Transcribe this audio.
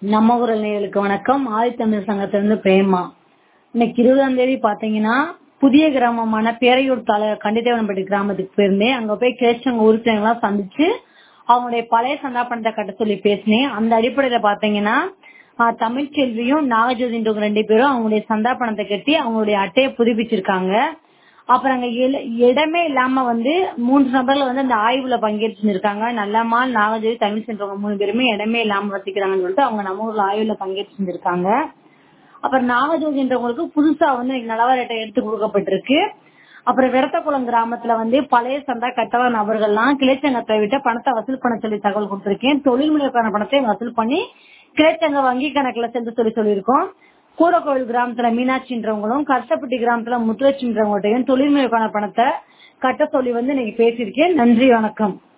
நம்ம குரல் நேயர்களுக்கு வணக்கம் ஆதித்தமிழ் சங்கத்திலிருந்து பிரேமா இன்னைக்கு இருபதாம் தேதி பாத்தீங்கன்னா புதிய கிராமமான பேரையூர் தலை கண்டிதேவனப்பட்டி கிராமத்துக்கு போயிருந்தேன் அங்க போய் கேசவங்க உறுப்பினர்கள்லாம் சந்திச்சு அவங்களுடைய பழைய சந்தா பணத்தை கட்ட சொல்லி பேசினேன் அந்த அடிப்படையில பாத்தீங்கன்னா ஆஹ், தமிழ்ச்செல்வியும் நாகஜோதின்றவங்க ரெண்டு பேரும் அவங்களுடைய சந்தா பணத்தை கட்டி அவங்களுடைய அட்டையை புதுப்பிச்சிருக்காங்க அப்புறம் அங்க இல- இடமே இல்லாம வந்து மூன்று நபர்கள் வந்து அந்த ஆய்வுல பங்கேற்றிருக்காங்க நல்லம்மாள் நாகஜோதி தமிழ் சென்றவங்க மூணு பேருமே இடமே இல்லாம வசிக்கிறாங்கன்னு சொல்லிட்டு அவங்க நம்ம ஊர்ல ஆய்வுல பங்கேற்றிருக்காங்க அப்புறம் நாகஜோதின்றவங்களுக்கு புதுசா வந்து இன்னைக்கு நலவாரி அட்டை எடுத்து கொடுக்கப்பட்டிருக்கு அப்புறம் விரத்தகுளம் கிராமத்துல வந்து பழைய சந்தா கட்டவ நபர்கள்லாம் கிளைச்சங்கத்தை விட்டு பணத்தை வசூல் பண்ண சொல்லி தகவல் கொடுத்திருக்கேன் தொழில் முனைவுக்கான பணத்தை வசூல் பண்ணி கிளைச்சங்க வங்கி கணக்குல செலுத்த சொல்லி சொல்லியிருக்கோம் கூடக்கோவில் கிராமத்துல மீனாட்சின்றவங்களும் கஷ்டப்பட்டி கிராமத்துல முத்துலட்சுமின்றவங்கள்ட்டையும் தொழில் முனைவுக்கான பணத்தை கட்ட சொல்லி வந்து இன்னைக்கு பேசியிருக்கேன் நன்றி வணக்கம்